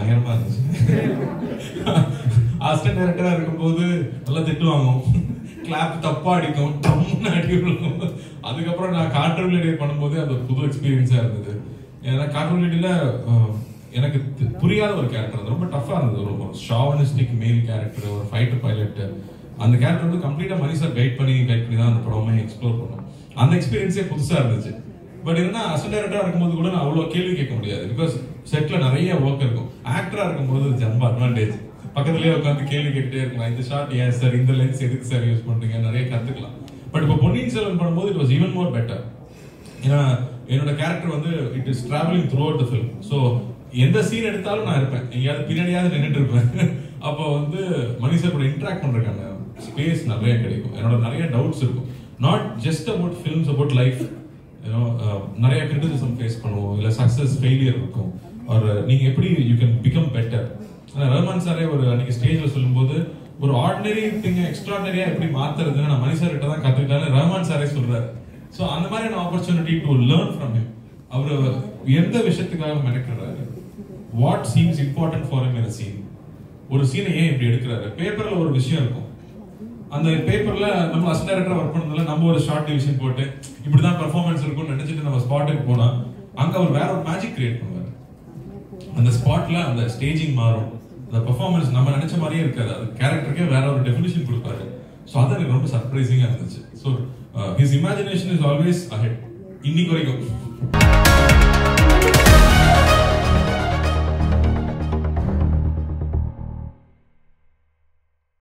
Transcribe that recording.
பயங்கரமா இருந்துச்சு அசிஸ்டன்ட் டைரக்டரா இருக்கும்போது நல்லா திட்டு வாங்கும் கிளாப் தப்பா அடிக்கும் டம்னு அடி விழுகும் அதுக்கப்புறம் நான் கார்ட்டூன் லேடி பண்ணும்போது அது ஒரு புது எக்ஸ்பீரியன்ஸா இருந்தது ஏன்னா கார்ட்டூன் லேடியில எனக்கு தி- புரியாத ஒரு கேரக்டர் அது ரொம்ப டஃபா இருந்தது ஒரு ஷாவனிஸ்டிக் மேல் கேரக்டர் ஒரு ஃபைட்டர் பைலட் அந்த கேரக்டர் வந்து கம்ப்ளீட்டா மணி சார் கைட் பண்ணி கைட் பண்ணி தான் அந்த படமே எக்ஸ்ப்ளோர் பண்ணோம் அந்த எக்ஸ்பீரியன்ஸே புதுசா இருந்துச்சு பட் என்னன்னா அசிஸ்டன்ட் டைரக்டரா இருக்கும்போது கூட நான் அவ்வளவு கேள்வி கேட்க முடியாது பிகாஸ் செட்ல நிறைய ஒர்க் இருக்கும் ஆக்டரா இருக்கும்போது அது ரொம்ப அட்வான்டேஜ் பக்கத்துலயே உட்காந்து கேள்வி கேட்டுட்டே இருக்கலாம் இந்த ஷாட் ஏன் சார் இந்த லென்ஸ் எதுக்கு சார் யூஸ் பண்றீங்க நிறைய கத்துக்கலாம் பட் இப்போ பொன்னியின் செல்வன் பண்ணும்போது it was even more better ஏன்னா என்னோட கேரக்டர் வந்து it is travelling throughout the film so எந்த சீன் எடுத்தாலும் நான் இருப்பேன் எங்கேயாவது பின்னாடியாவது நின்றுட்டு இருப்பேன் அப்போ வந்து மணி சார் கூட இன்ட்ராக்ட் பண்றதுக்கான ஸ்பேஸ் நிறைய கிடைக்கும் என்னோட நிறைய டவுட்ஸ் இருக்கும் not just about films about life நிறைய கிரிட்டிசிசம் ஃபேஸ் பண்ணுவோம் இல்ல சக்சஸ் ஃபெயிலியர் இருக்கும் ஒரு நீங்க எப்படி you can become better Rahman சாரே ஒரு அன்னைக்கு ஸ்டேஜ்ல சொல்லும்போது ஒரு ஆர்டினரி திங் எக்ஸ்ட்ராடனரியா எப்படி மாத்துறதுன்னு நான் மணி சார் கிட்ட தான் கத்துக்கிட்டேன்னு ரஹ்மான் சாரே சொல்றாரு ஸோ அந்த மாதிரியான opportunity to learn from him அவர் எந்த விஷயத்துக்காக மெனக்கிறாரு what seems important for him in scene ஒரு சீனை ஏன் இப்படி எடுக்கிறாரு பேப்பர்ல ஒரு விஷயம் இருக்கும் அந்த பேப்பர்ல நம்ம அசிஸ்டன்ட் டைரக்டர் ஒர்க் பண்ணதுல நம்ம ஒரு ஷார்ட் டிவிஷன் போட்டு இப்படிதான் பெர்ஃபார்மன்ஸ் இருக்கும்னு நினைச்சிட்டு நம்ம ஸ்பாட்டுக்கு போனா அங்க அவர் வேற ஒரு மேஜிக் கிரியேட் பண்ணுவாரு அந்த ஸ்பாட்ல அந்த ஸ்டேஜிங் மாறும் அந்த பெர்ஃபார்மன்ஸ் நம்ம நினைச்ச மாதிரியே இருக்காது அது கேரக்டருக்கே வேற ஒரு டெஃபினிஷன் கொடுப்பாரு ஸோ அது எனக்கு ரொம்ப சர்ப்ரைசிங்கா இருந்துச்சு so his imagination is always ahead இன்னைக்கு வரைக்கும்